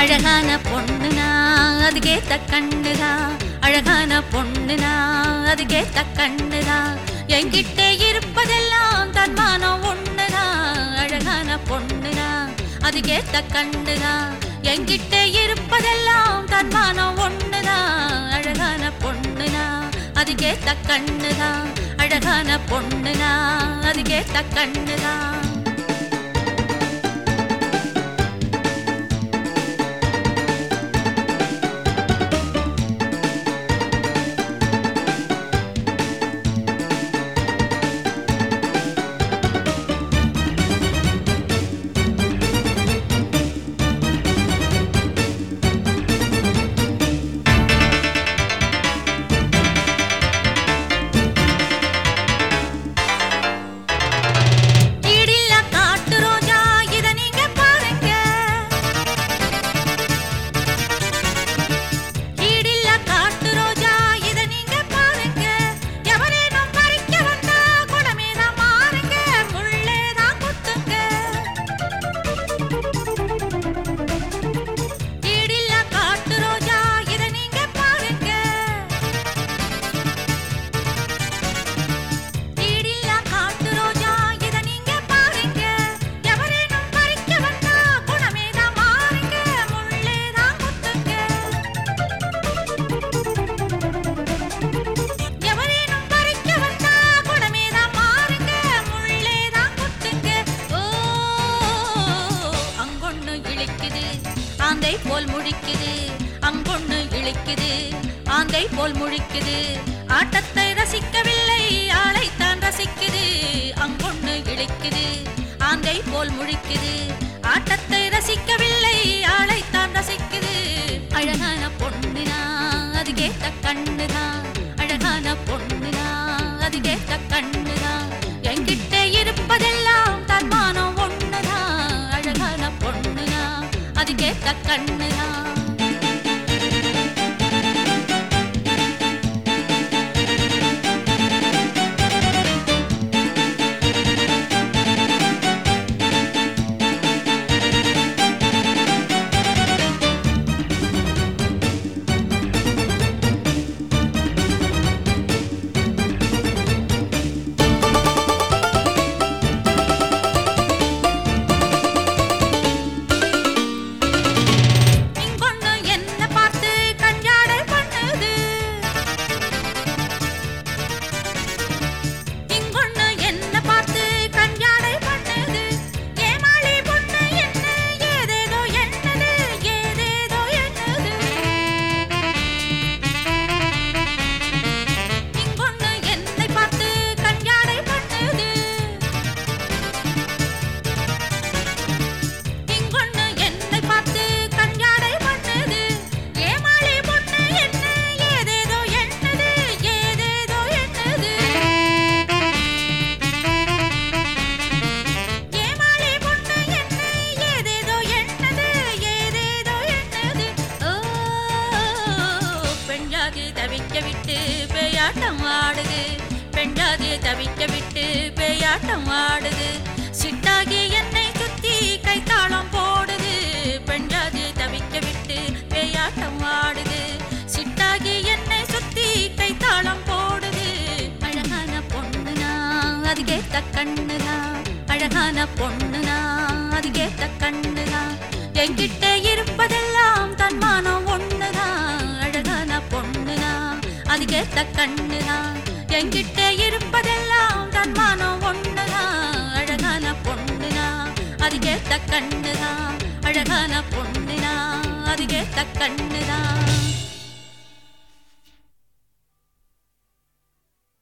அழகான பொண்ணுனா அதுக்கேத்த கண்ணுதா அழகான பொண்ணுனா அதுக்கேத்த கண்ணுதா என்கிட்ட இருப்பதெல்லாம் தன்மானம் ஒண்ணுதா அழகான பொண்ணுனா அதுக்கேத்த கண்ணுதா என்கிட்ட இருப்பதெல்லாம் தன்மானம் ஒண்ணுதா அழகான பொண்ணுனா அதுக்கேத்த கண்ணுதா அழகான பொண்ணுனா அதுக்கேத்த கண்ணுதா ஈடில்லா காட்டு ரோஜா இத நீங்க பாருங்க ஈடில்லா காட்டு ரோஜா இத நீங்க பாருங்க எவரேனும் பறிக்க வந்தா குணமேதான் மாறுங்க முள்ளேதான் குத்துங்க ஈடில்லா காட்டு ரோஜா இத நீங்க பாருங்க ஈடில்லா காட்டு ரோஜா இத நீங்க பாருங்க எவரேனும் பறிக்க வந்தா குணமேதான் மாறுங்க முள்ளேதான் குத்துங்க எவரேனும் பறிக்க வந்தா குணமேதான் மாறுங்க முள்ளேதான் குத்துங்க ஓ அங்கொண்ணு இழிக்குது ஆந்தை போல் முழிக்குது அங்கொண்ணு இழிக்குது ஆந்தை போல் முழிக்குது ஆட்டத்தை ரசிக்கவில்லை ஆளைத்தான் ரசிக்குது அங்கொண்ணு இழிக்குது ஆந்தை போல் முழிக்குது ஆட்டத்தை ரசிக்கவில்லை ஆளைத்தான் ரசிக்குது அழகான பொண்ணுனா அது கேட்ட கண்ணுதா அழகான பொண்ணுனா அது கேட்ட கண்ணுதா என்கிட்ட இருப்பதெல்லாம் தன்மானம் ஒண்ணுதா அழகான பொண்ணுனா அது கேட்ட கண்ணுதா இங்கொண்ணு என்ன பார்த்து கஞ்சாடை பண்ணுது இங்கொண்ணு என்ன பார்த்து கஞ்சாடை பண்ணுது ஏமாளி பொண்ணு என்ன ஏதேதோ என்னது ஏதேதோ என்னது இங்கொண்ணு என்னை பார்த்து கஞ்சாடை பண்ணுது இங்கொண்ணு என்னை பார்த்து கஞ்சாடை பண்ணுது ஏமாளி பொண்ணு என்ன ஏதேதோ என்னது ஏதேதோ என்னது ஏமாளி பொண்ணு என்ன ஏதேதோ என்னது ஏதேதோ என்னது ஓ பெண்ஜாதி தவிக்க விட்டு பேயாட்டம் ஆடுது பெண்ஜாதி தவிக்க விட்டு பேயாட்டம் ஆடுது சிட்டாகி என்னை சுத்தி கைத்தாளம் போடுது பெண்ஜாதி தவிக்க விட்டு பேயாட்டம் ஆடுது சிட்டாகி என்னை சுத்தி கைத்தாளம் போடுது அழகான பொண்ணுனா அது கேட்ட கண்ணுதா அழகான பொண்ணுனா அது கேட்ட கண்ணுதா என்கிட்ட இருப்பதெல்லாம் தன்மானம் ஒண்ணுதா அழகான பொண்ணுனா அது கேட்ட கண்ணுதா என்கிட்ட இருப்பதெல்லாம் தன்மானம் ஒண்ணுதா அழகான பொண்ணுனா அது கேட்ட கண்ணுதா அழகான பொண்ணுனா அது கேட்ட கண்ணுதா